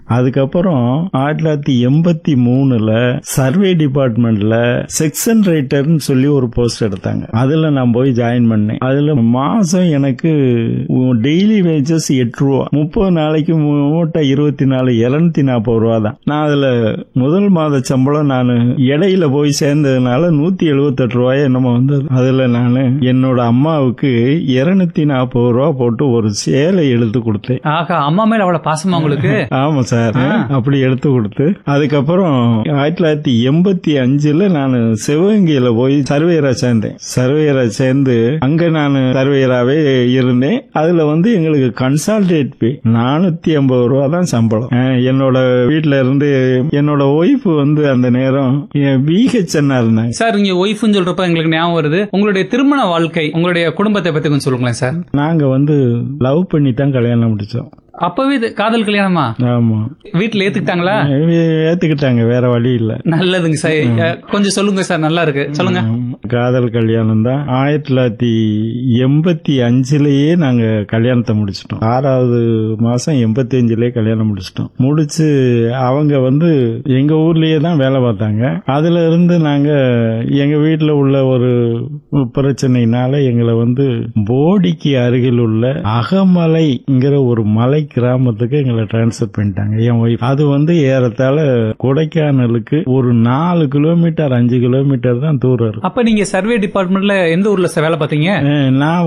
அதுக்கப்புறம் ஆயிரத்தி தொள்ளாயிரத்தி எண்பத்தி மூணுல சர்வே டிபார்ட்மெண்ட்ல செக்ஷன் ரைட்டர்னு சொல்லி ஒரு போஸ்ட் எடுத்தாங்க அதுல நான் போய் ஜாயின் பண்ணேன் அதுல மாசம் எனக்கு டெய்லி வேஜஸ் எட்டு ரூபா முப்பது நாளைக்கு மூ- மூட்டை இருபத்தி நாலு இருநூத்தி நாற்பது ரூபா தான் நான் அதுல முதல் மாத சம்பளம் நான் இடையில போய் சேர்ந்ததுனால நூத்தி எழுபத்தெட்டு ரூபாய் என்னமோ வந்தது அதுல நான் என்னோட அம்மாவுக்கு இருநூத்தி நாற்பது ரூபா போட்டு ஒரு சேலை எடுத்து கொடுத்தேன் ஆகா அம்மா மேல அவ்வளவு பாசமா உங்களுக்கு ஆமா சார் அப்படி எடுத்து கொடுத்து அதுக்கப்புறம் ஆயிரத்தி தொள்ளாயிரத்தி எண்பத்தி அஞ்சுல நான் சிவகங்கையில போய் சர்வேயரா சேர்ந்தேன் சர்வேயரா சேர்ந்து அங்க நான் சர்வேயராவே இருந்தேன் அதுல வந்து எங்களுக்கு கன்சால்டேட் பே நானூத்தி ஐம்பது ரூபா தான் சம்பளம் அஹ் என்னோட வீட்ல இருந்து என்னோட ஒய்ஃப் வந்து அந்த நேரம் பிஹெச்என்னா இருந்தாங்க சார் நீங்க ஒய்ஃப்னு சொல்றப்ப எங்களுக்கு ஞாபகம் வருது உங்களுடைய திருமண வாழ்க்கை உங்களுடைய குடும்பத்தை பத்தி கொஞ்சம் சொல்லுங்களேன் சார் நாங்க வந்து லவ் பண்ணி தான் கல்யாணம் முடிச்சோம் அப்பவே இது காதல் கல்யாணமா ஆமா வீட்டுல ஏத்துக்கிட்டாங்களா ஏத்துக்கிட்டாங்க வேற வழி இல்ல நல்லதுங்க சார் அஹ், கொஞ்சம் சொல்லுங்க சார் நல்லா இருக்கு சொல்லுங்க ஆமா. காதல் கல்யாணம் தான் ஆயிரத்தி தொள்ளாயிரத்தி எண்பத்தி அஞ்சுலயே நாங்க கல்யாணத்தை முடிச்சிட்டோம் ஆறாவது மாசம் எண்பத்தி அஞ்சுலயே கல்யாணம் முடிச்சிட்டோம் முடிச்சு அவங்க வந்து எங்க ஊர்லயே தான் வேலை பார்த்தாங்க அதுல இருந்து நாங்க எங்க வீட்டுல உள்ள ஒரு பிரச்சனைனால எங்களை வந்து போடிக்கு அருகில் உள்ள அகமலைங்கிற ஒரு மலை கிராமத்துக்கு எங்களை டிரான்ஸ்ஃபர் பண்ணிட்டாங்க என் ஒய்ஃப் அது வந்து ஏறத்தாழ கொடைக்கானலுக்கு ஒரு நாலு கிலோமீட்டர் அஞ்சு கிலோமீட்டர் தான் தூரம் இருக்கும் அப்ப நீங்க சர்வே டிபார்ட்மெண்ட்ல எந்த ஊர்ல சார் வேலை பார்த்தீங்க அஹ் நான்